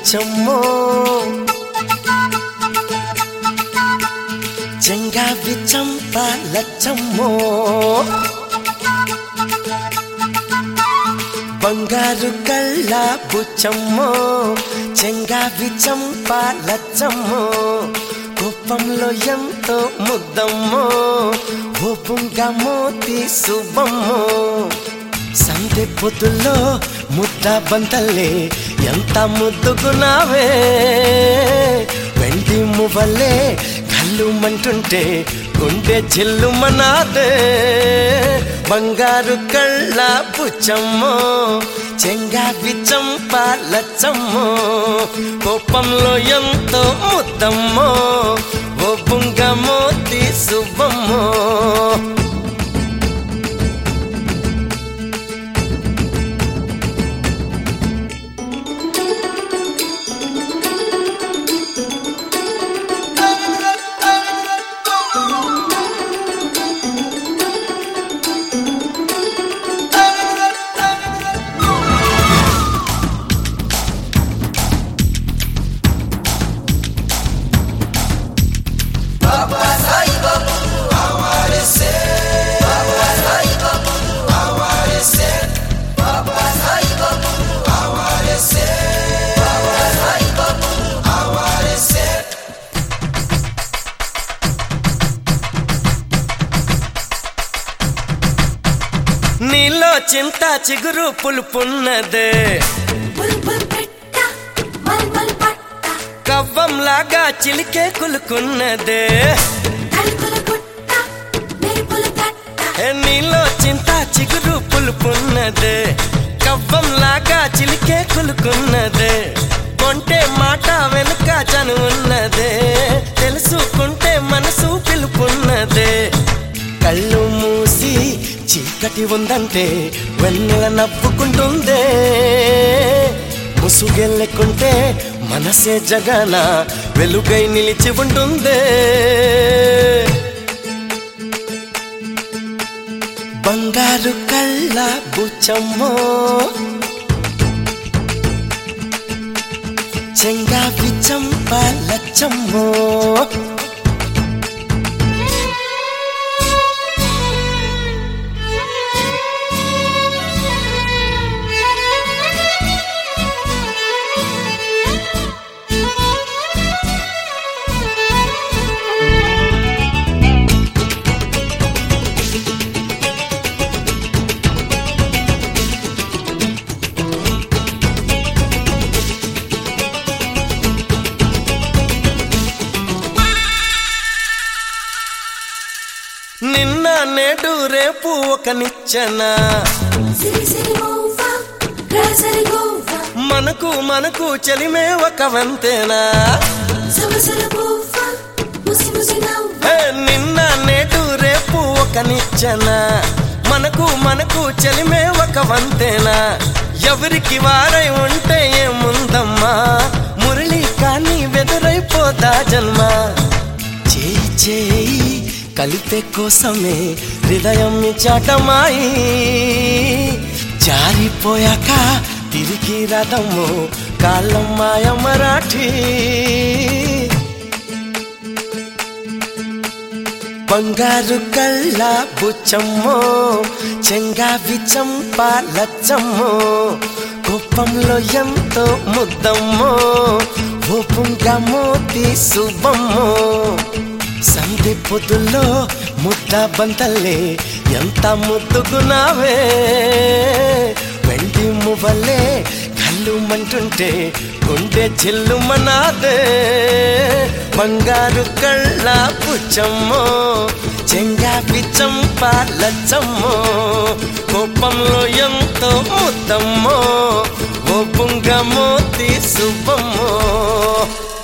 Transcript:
బుచ్చమ్మో చెంగావి చంప లచ్చమ్మో బంగారు కళ్ళ బుచ్చమ్మో చెంగావి చంప లచ్చమ్మో కోపంలో ఎంతో ముద్దమ్మో ఓపుంగా మోతి శుభమ్మో సందె పొద్దుల్లో ముద్ద బంతల్లే ఎంత ముద్దుకున్నావే వెండి మువ్వలే కళ్ళు మంటుంటే గుండె చెల్లుమనాదే బంగారు కళ్ళ పుచ్చమ్మో చెంగావి చంప లచ్చమ్మో కోపంలో ఎంతో ముద్దమ్మో ఓ బుంగ మోతి శుభమ్మో నీలో చింత చిగురు పులుపున్నదే బుల్ బుల్ పెట్ట మల్ మల్ పట్ట కవ్వంలాగా చిలికే కులుకున్నదే తలుపుల గుట్ట మెరుపుల తట్ట ఏ నీలో చింత చిగురు పులుపున్నదే కవ్వంలాగా చిలికే కులుకున్నదే కొంటే మాట వెనుక చనువున్నదే తెలుసుకుంటే మనసు పిలుపున్నదే కళ్ళు మూసి చీకటి ఉందంటే వెన్నెల నవ్వుకుంటుందే ముసుగెళ్ళకుంటే మనసే జగన వెలుగై నిలిచి ఉంటుందే బంగారు కళ్ళ బుచ్చమ్మో చెంగావి చంప లచ్చమ్మో నిన్న నేడు రేపు ఒక నిచ్చెన సిరి సిరి మూవ రాసరి గోవ మనకు మనకు చెలిమే ఒక వంతేనా సమసర పూవ ముసి ముసి నవ్వ ఏ, నిన్న నేడు రేపు ఒక నిచ్చెన మనకు మనకు చెలిమే ఒక వంతేనా ఎవరికి వారై ఉంటే ఏముందమ్మా మురళి కానీ వెదురైపోదా జన్మ చేయి చేయి కలిపే కోసమే హృదయం చాటమాయి జారిపోయాక తిరిగి రథము కాలం మాయ మరాఠీ బంగారు కళ్ళ బుచ్చమ్మో చెంగావి చంప లచ్చమ్మో కోపంలో ఎంతో ముద్దమ్మో ఓపుంగా మోతి శుభమ్మో సంధి పొద్దుల్లో ముద్ద బంతల్లే ఎంత ముద్దుకున్నావే వెండి మువ్వలే కళ్ళు మంటుంటే గుండె చెల్లుమనాదే బంగారు కళ్ళ పుచ్చమ్మో చెంగావి చంప లచ్చమ్మో కోపంలో ఎంతో ముద్దమ్మో ఓ బుంగ మోతి శుభమ్మో